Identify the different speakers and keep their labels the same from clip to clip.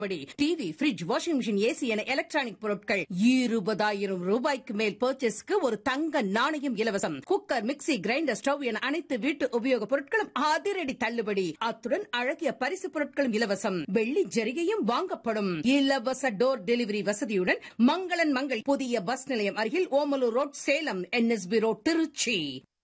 Speaker 1: படி TV fridge washing machine AC என electronic பொருட்கள் இருபதாயிரம் ரூபாய்க்கு மேல் பர்ச்சேஸ்க்கு ஒரு தங்க நாணயம் இலவசம் குக்கர் மிக்ஸி கிரைண்டர் ஸ்டவ் என அனைத்து வீட்டு உபயோகப் பொருட்களும் அதிரடி தள்ளுபடி அத்துடன் அழகிய பரிசு பொருட்களும் இலவசம் வெள்ளி ஜரிகையும் வாங்கப்படும் இலவச டோர் டெலிவரி வசதியுடன் மங்களன் மங்கள் புதிய பஸ் நிலையம் அருகில் Omalur road Salem NSB road Trichy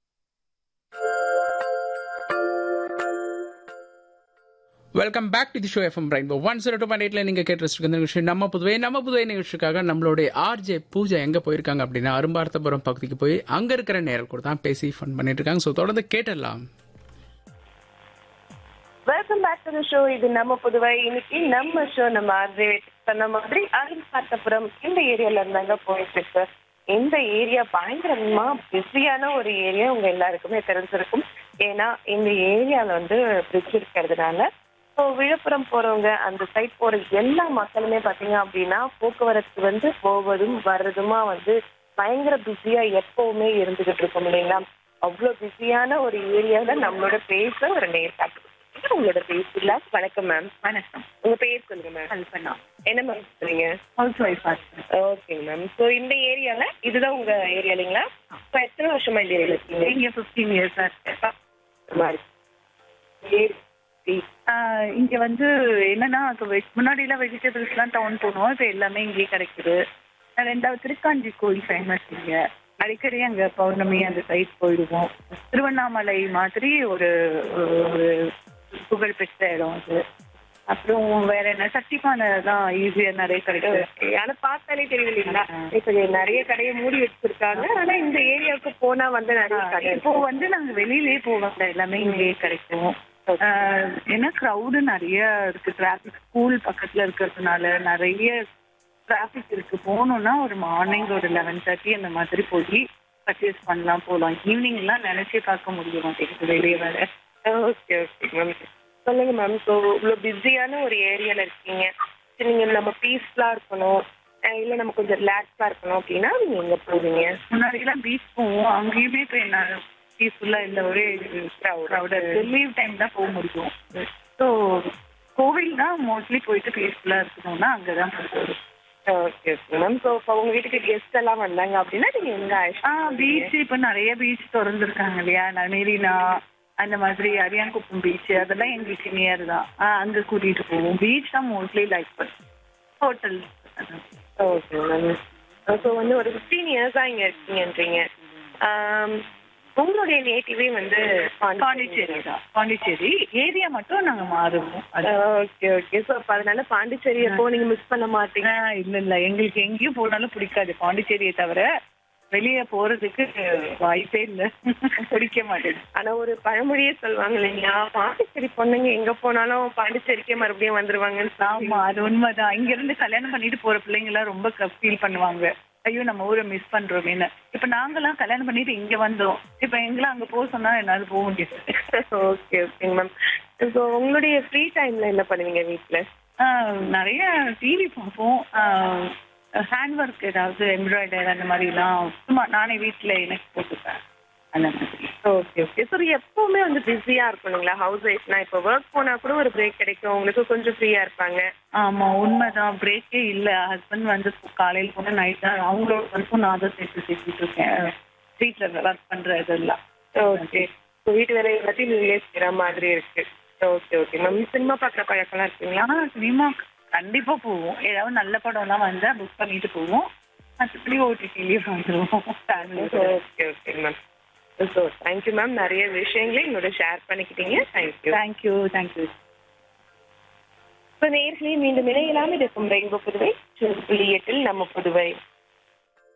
Speaker 2: welcome back to the show FM brain one zero two point எயிட்ல நீங்க கேட்டு நிகழ்ச்சி நம்ம புதுவை நம்ம புதுவை நிகழ்ச்சிக்காக நம்மளுடைய ஆர்ஜே பூஜா எங்க போயிருக்காங்க அப்படின்னா அரும்பார்த்தபுரம் பகுதிக்கு போய் அங்க இருக்கிற நேரம் கூட தான் பேசி ஃபன் பண்ணிட்டு இருக்காங்க ஸோ தொடர்ந்து கேட்டுடலாம்
Speaker 3: வெல்கம் பேக் டு ஷோ இது நம்ம புதுவை இன்னைக்கு நம்ம ஷோ நம்ம ஆர்ஜே சொன்ன மாதிரி அரும்பார்த்தபுரம் இந்த ஏரியால இருந்தாங்க போயிட்டு இருக்கு இந்த ஏரியா பயங்கரமா பிஸியான ஒரு ஏரியா உங்க எல்லாருக்குமே தெரிஞ்சிருக்கும் ஏன்னா இந்த ஏரியால வந்து பிரிட்ஜ் இருக்கிறதுனால ஸோ விழுப்புரம் போறவங்க அந்த சைட் போற எல்லா மக்களுமே பாத்தீங்க அப்படின்னா போக்குவரத்து வந்து போவதும் வர்றதுமா வந்து பயங்கர பிஸியா எப்பவுமே இருந்துகிட்டு இருக்கும் இல்லைங்களா அவ்வளோ பிஸியான ஒரு ஏரியால நம்மளோட பேச ஒரு நேர் காட்டு உங்களோட பேசல வணக்கம் மேம்
Speaker 4: வணக்கம்
Speaker 3: உங்க பேர் சொல்லுங்க மேம்
Speaker 4: கல்பனா
Speaker 3: என்ன மேம் சொல்றீங்க
Speaker 4: ஹவுஸ் ஒய்ஃப்
Speaker 3: ஓகேங்க மேம் ஸோ இந்த ஏரியால இதுதான் உங்க ஏரியா இல்லைங்களா இப்போ எத்தனை வருஷமா இந்த ஏரியால இருக்கீங்க
Speaker 4: இங்க ஃபிஃப்டீன் இயர்ஸ் இருக்கேன்
Speaker 3: மாதிரி. ஏரி.
Speaker 4: இங்க வந்து என்னன்னா இப்ப வெஜ் முன்னாடி எல்லாம் வெஜிடபிள்ஸ் எல்லாம் டவுன் போனோம் இப்ப எல்லாமே இங்கேயே கிடைக்குது அஹ் ரெண்டாவது திருக்காஞ்சி கோயில் ஃபேமஸ் இங்க அடிக்கடி அங்க பௌர்ணமி அந்த சைட் போயிடுவோம் திருவண்ணாமலை மாதிரி ஒரு ஒரு புகழ்பெற்ற இடம் அது அப்புறம் வேற என்ன சக்திமான தான் ஈஸியா நிறைய கிடைக்குது
Speaker 3: Okay. ஆனா பார்த்தாலே தெரியும் இல்லைங்களா இப்போ நிறைய கடையை மூடி வச்சிருக்காங்க ஆனா இந்த ஏரியாவுக்கு போனா வந்து நிறைய கடை
Speaker 4: இப்போ வந்து நாங்க வெளியிலேயே போவோம் எல்லாமே இங்கேயே கிடைக்கும் ஆஹ் ஏன்னா க்ரௌடு நிறைய இருக்கு டிராபிக் ஸ்கூல் பக்கத்துல இருக்கிறதுனால நிறைய டிராபிக் இருக்கு போகணும்னா ஒரு மார்னிங் ஒரு லெவன் தேர்ட்டி அந்த மாதிரி போய் பர்ச்சேஸ் பண்ணலாம் போகலாம் ஈவினிங்லாம் நினைச்சே பார்க்க முடிய மாட்டேங்குது வெளியே வர
Speaker 3: ஓகே ஓகே மேம் சொல்லுங்க மேம் ஸோ இவ்வளோ பிஸியான ஒரு ஏரியால இருக்கீங்க சரி நீங்க நம்ம பீஸ்ஃபுல்லா இருக்கணும் அஹ் இல்ல நம்ம கொஞ்சம் ரிலாக்ஸா இருக்கணும் அப்படின்னா நீங்க எங்க போவீங்க
Speaker 4: முன்னாடி எல்லாம் பீச் போவோம் அங்கேயுமே இப்போ என்ன பீஸ்ஃபுல்லா இல்ல ஒரே க்ரௌட் இருக்கு லீவ் டைம் தான் போக முடியும் ஸோ கோவில் தான் மோஸ்ட்லி போயிட்டு பீஸ்ஃபுல்லா இருக்கணும்னா அங்கதான் போகிறது
Speaker 3: ஓகே ஓகே மேம் ஸோ இப்போ உங்க வீட்டுக்கு கெஸ்ட் எல்லாம் வந்தாங்க அப்படின்னா நீங்க எங்க
Speaker 4: ஆ
Speaker 3: அழைச்சிட்டு
Speaker 4: பீச் இப்ப நிறைய பீச் திறந்துருக்காங்க இல்லையா நான் மெரினா அந்த மாதிரி அரியாங்குப்பம் பீச் அதெல்லாம் எங்களுக்கு நியர் தான் ஆ, அங்க கூட்டிட்டு போவோம் பீச் தான் மோஸ்ட்லி லைக் பண்ணுவோம் ஹோட்டல்
Speaker 3: ஓகே மேம் ஸோ வந்து ஒரு ஃபிஃப்டீன் இயர்ஸா இங்க இருக்கீங்கன்றீங்க ஆம், உங்களுடைய நேட்டிவே வந்து
Speaker 4: பாண்டிச்சேரி தான் பாண்டிச்சேரி ஏரியா மட்டும் நாங்க மாறுவோம் அது
Speaker 3: ஓகே ஓகே ஸோ அப்போ அதனால பாண்டிச்சேரி எப்போ நீங்க மிஸ் பண்ண மாட்டீங்க
Speaker 4: ஆ, இல்ல இல்ல எங்களுக்கு எங்கேயும் போனாலும் பிடிக்காது பாண்டிச்சேரியை தவிர வெளியே போறதுக்கு வாய்ப்பே இல்ல பிடிக்க மாட்டேங்குது
Speaker 3: ஆனா ஒரு பழமொழியே சொல்லுவாங்க இல்லைங்களா பாண்டிச்சேரி பொண்ணுங்க எங்க போனாலும் பாண்டிச்சேரிக்கே மறுபடியும் வந்துருவாங்கன்னு
Speaker 4: ஆமா அது உண்மைதான் இங்க இருந்து கல்யாணம் பண்ணிட்டு போற பிள்ளைங்க எல்லாம் ரொம்ப ஃபீல் பண்ணுவாங்க ஐயோ நம்ம ஊரை மிஸ் பண்றோமேன்னு இப்ப நாங்கெல்லாம் கல்யாணம் பண்ணிட்டு இங்க வந்தோம் இப்ப எங்கெல்லாம் அங்க போக சொன்னா என்னால போக முடியாது
Speaker 3: ஓகே ஓகேங்க மேம் ஸோ உங்களுடைய ஃப்ரீ டைம்ல என்ன பண்ணுவீங்க வீட்ல
Speaker 4: ஆஹ் நிறைய டிவி பார்ப்போம் ஹேண்ட் ஒர்க் ஏதாவது எம்ப்ராய்டரி அந்த மாதிரி எல்லாம் சும்மா நானே வீட்டுல எனக்கு போட்டுப்பேன் அந்த மாதிரி
Speaker 3: ஓகே ஓகே சார் எப்பவுமே வந்து பிஸியா இருக்கும் இல்லைங்களா ஹவுஸ் ஒய்ஃப்னா இப்போ ஒர்க் போனா கூட ஒரு பிரேக் கிடைக்கும் உங்களுக்கு கொஞ்சம் ஃப்ரீயா இருப்பாங்க
Speaker 4: ஆமா உண்மைதான் பிரேக்கே இல்ல ஹஸ்பண்ட் வந்து காலையில போனா நைட் தான் அவங்களோட ஒர்க்கும் நான் தான் சேர்த்து செஞ்சுட்டு இருக்கேன் வீட்டுல ஒர்க் பண்ற இதெல்லாம்
Speaker 3: ஓகே ஸோ வீட்டு வேலை எல்லாத்தையும் நீங்களே செய்கிற மாதிரி இருக்கு ஓகே ஓகே மேம் சினிமா பார்க்குற பழக்கம்லாம் இருக்குங்களா
Speaker 4: ஆனா சினிமா கண்டிப்பா போவோம் ஏதாவது நல்ல படம்லாம் வந்தா புக் பண்ணிட்டு போவோம் மற்றபடி ஓடிடிலேயே வந்துருவோம் ஃபேமிலியோட
Speaker 3: okay okay ma'am so thank you ma'am நிறைய விஷயங்களை என்னோட ஷேர் பண்ணிக்கிட்டீங்க தேங்க்யூ
Speaker 4: தேங்க்யூ தேங்க்யூ
Speaker 3: இப்போ நேர்களே மீண்டும் இணையலாம் இருக்கும் ரெயின்போ புதுவை புள்ளி எட்டில் நம்ம புதுவை